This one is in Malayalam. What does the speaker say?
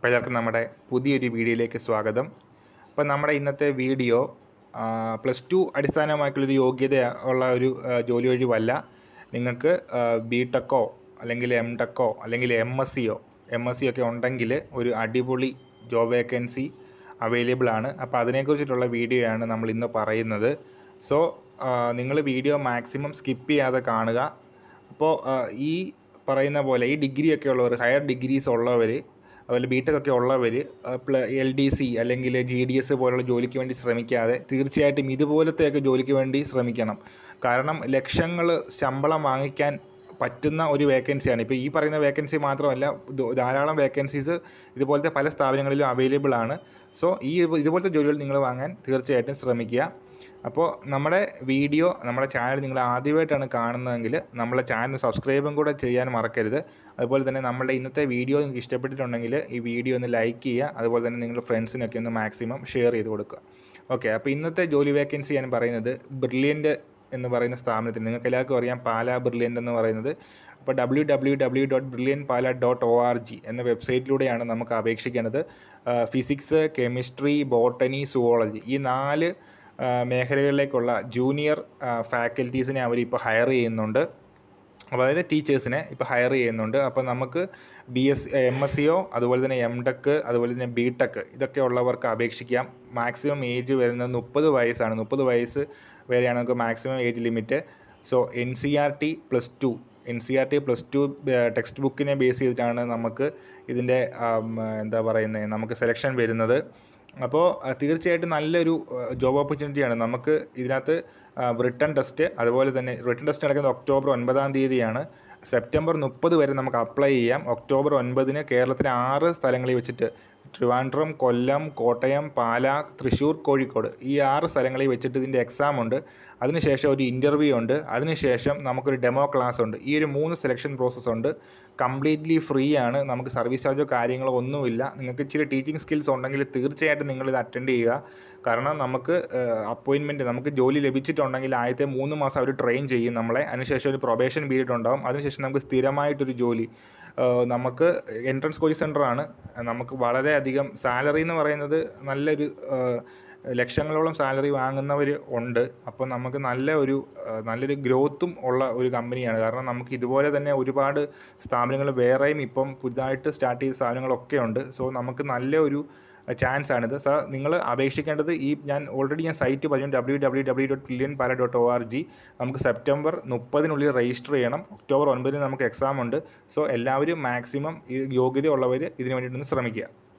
അപ്പോൾ എല്ലാവർക്കും നമ്മുടെ പുതിയൊരു വീഡിയോയിലേക്ക് സ്വാഗതം അപ്പോൾ നമ്മുടെ ഇന്നത്തെ വീഡിയോ പ്ലസ് ടു അടിസ്ഥാനമായിട്ടുള്ളൊരു യോഗ്യത ഉള്ള ഒരു ആ, ജോലി ഒഴിവല്ല നിങ്ങൾക്ക് ബി ടെക്കോ അല്ലെങ്കിൽ എം ടെക്കോ അല്ലെങ്കിൽ എം എസ് സിയോ എം എസ് സി ഒക്കെ ഉണ്ടെങ്കിൽ ഒരു അടിപൊളി ജോബ് വേക്കൻസി അവൈലബിൾ ആണ് അപ്പോൾ അതിനെക്കുറിച്ചിട്ടുള്ള വീഡിയോ ആണ് നമ്മൾ ഇന്ന് പറയുന്നത് സോ നിങ്ങൾ വീഡിയോ മാക്സിമം സ്കിപ്പ് ചെയ്യാതെ കാണുക അപ്പോൾ ഈ പറയുന്ന പോലെ ഈ ഡിഗ്രി ഒക്കെ ഉള്ളവർ ഹയർ ഡിഗ്രീസ് ഉള്ളവർ അതുപോലെ ബി ടെക് ഒക്കെ ഉള്ളവർ എൽ ഡി സി അല്ലെങ്കിൽ ജി ഡി എസ് പോലുള്ള ജോലിക്ക് വേണ്ടി ശ്രമിക്കാതെ തീർച്ചയായിട്ടും ഇതുപോലത്തെയൊക്കെ ജോലിക്ക് വേണ്ടി ശ്രമിക്കണം കാരണം ലക്ഷങ്ങൾ ശമ്പളം വാങ്ങിക്കാൻ പറ്റുന്ന ഒരു വേക്കൻസിയാണ് ഇപ്പോൾ ഈ പറയുന്ന വേക്കൻസി മാത്രമല്ല ദ- ധാരാളം വേക്കൻസീസ് ഇതുപോലത്തെ പല സ്ഥാപനങ്ങളിലും അവൈലബിൾ ആണ് സോ ഈ ഇതുപോലത്തെ ജോലികൾ നിങ്ങൾ വാങ്ങാൻ തീർച്ചയായിട്ടും ശ്രമിക്കുക അപ്പോൾ നമ്മുടെ വീഡിയോ നമ്മുടെ ചാനൽ നിങ്ങൾ ആദ്യമായിട്ടാണ് കാണുന്നതെങ്കിൽ നമ്മളെ ചാനൽ സബ്സ്ക്രൈബും കൂടെ ചെയ്യാൻ മറക്കരുത് അതുപോലെ തന്നെ നമ്മുടെ ഇന്നത്തെ വീഡിയോ നിങ്ങൾക്ക് ഇഷ്ടപ്പെട്ടിട്ടുണ്ടെങ്കിൽ ഈ വീഡിയോ ഒന്ന് ലൈക്ക് ചെയ്യുക അതുപോലെ തന്നെ നിങ്ങളുടെ ഫ്രണ്ട്സിനൊക്കെ ഒന്ന് മാക്സിമം ഷെയർ ചെയ്ത് കൊടുക്കുക ഓക്കെ അപ്പോൾ ഇന്നത്തെ ജോലി വേക്കൻസി ഞാൻ പറയുന്നത് ബ്രില്യൻ്റ് എന്ന് പറയുന്ന സ്ഥാപനത്തിൽ നിങ്ങൾക്ക് എല്ലാവർക്കും അറിയാം പാല ബ്രില്യൻ്റ് എന്ന് പറയുന്നത് അപ്പോൾ W W W dot brilliance Pala dot O R G എന്ന വെബ്സൈറ്റിലൂടെയാണ് നമുക്ക് അപേക്ഷിക്കേണ്ടത് ഫിസിക്സ് കെമിസ്ട്രി ബോട്ടണി സുവോളജി ഈ നാല് ആ, മേഖലകളിലേക്കുള്ള ജൂനിയർ ഫാക്കൽറ്റീസിനെ അവർ ഇപ്പോൾ ഹയർ ചെയ്യുന്നുണ്ട് അതായത് ടീച്ചേഴ്സിനെ ഇപ്പോൾ ഹയർ ചെയ്യുന്നുണ്ട് അപ്പോൾ നമുക്ക് ബി എസ് എം എസ് സിയോ അതുപോലെ തന്നെ എം ടെക് അതുപോലെ തന്നെ ബി ടെക് ഇതൊക്കെ ഉള്ളവർക്ക് അപേക്ഷിക്കാം മാക്സിമം ഏജ് വരുന്നത് മുപ്പത് വയസ്സാണ് മുപ്പത് വയസ്സ് വരെയാണ് നമുക്ക് maximum age limit so N C R T plus two N C R T plus two text ബുക്കിനെ ബേസ് ചെയ്തിട്ടാണ് നമുക്ക് ഇതിൻ്റെ ആം, എന്താ പറയുന്നത് നമുക്ക് സെലക്ഷൻ വരുന്നത് അപ്പോൾ അഹ് തീർച്ചയായിട്ടും നല്ലൊരു ജോബ് ഓപ്പർച്യൂണിറ്റിയാണ് നമുക്ക് ഇതിനകത്ത് റിട്ടേൺ ടെസ്റ്റ് അതുപോലെ തന്നെ റിട്ടേൺ ടെസ്റ്റ് നടക്കുന്നത് ഒക്ടോബർ ഒൻപതാം തീയതിയാണ് സെപ്റ്റംബർ മുപ്പത് വരെ നമുക്ക് അപ്ലൈ ചെയ്യാം ഒക്ടോബർ ഒൻപതിന് കേരളത്തിലെ ആറ് സ്ഥലങ്ങളിൽ വെച്ചിട്ട് ട്രിവാൻഡ്രം കൊല്ലം കോട്ടയം പാല തൃശ്ശൂർ കോഴിക്കോട് ഈ ആറ് സ്ഥലങ്ങളിൽ വെച്ചിട്ട് ഇതിൻ്റെ എക്സാം ഉണ്ട് അതിനുശേഷം ഒരു ഇൻ്റർവ്യൂ ഉണ്ട് അതിനുശേഷം നമുക്കൊരു ഡെമോ ക്ലാസ് ഉണ്ട് ഈ ഒരു മൂന്ന് സെലക്ഷൻ പ്രോസസ്സ് ഉണ്ട് കംപ്ലീറ്റ്ലി ഫ്രീ ആണ് നമുക്ക് സർവീസ് ചാർജോ കാര്യങ്ങളോ ഒന്നുമില്ല നിങ്ങൾക്ക് ഇച്ചിരി ടീച്ചിങ് സ്കിൽസ് ഉണ്ടെങ്കിൽ തീർച്ചയായിട്ടും നിങ്ങൾ ഇത് അറ്റൻഡ് ചെയ്യുക കാരണം നമുക്ക് അപ്പോയിൻമെൻറ്റ് നമുക്ക് ജോലി ലഭിച്ചിട്ടുണ്ടെങ്കിൽ ആദ്യത്തെ മൂന്ന് മാസം അവർ ട്രെയിൻ ചെയ്യും നമ്മളെ അതിനുശേഷം ഒരു പ്രൊബേഷൻ പീരീഡ് ഉണ്ടാവും അതിനുശേഷം നമുക്ക് സ്ഥിരമായിട്ടൊരു ജോലി ആ, നമുക്ക് എൻട്രൻസ് കോച്ചിങ് സെൻ്ററാണ് നമുക്ക് വളരെയധികം സാലറി എന്ന് പറയുന്നത് നല്ലൊരു ആ, ലക്ഷങ്ങളോളം സാലറി വാങ്ങുന്നവർ ഉണ്ട് അപ്പോൾ നമുക്ക് നല്ല ഒരു ആ, നല്ലൊരു ഗ്രോത്തും ഉള്ള ഒരു കമ്പനിയാണ് കാരണം നമുക്ക് ഇതുപോലെ തന്നെ ഒരുപാട് സ്ഥാപനങ്ങൾ വേറെയും ഇപ്പം പുതുതായിട്ട് സ്റ്റാർട്ട് ചെയ്ത സ്ഥാപനങ്ങളൊക്കെ ഉണ്ട് സോ നമുക്ക് നല്ല ഒരു ചാൻസ് ആണിത് സർ നിങ്ങൾ അപേക്ഷിക്കേണ്ടത് ഈ ഞാൻ ഓൾറെഡി ഞാൻ സൈറ്റ് പറഞ്ഞു W W W dot brilliance Pala dot O R G നമുക്ക് സെപ്റ്റംബർ മുപ്പതിനുള്ളിൽ രജിസ്റ്റർ ചെയ്യണം ഒക്ടോബർ ഒൻപതിന് നമുക്ക് എക്സാം ഉണ്ട് സോ എല്ലാവരും മാക്സിമം ഈ യോഗ്യതയുള്ളവർ ഇതിനു വേണ്ടിയിട്ടൊന്ന് ശ്രമിക്കുക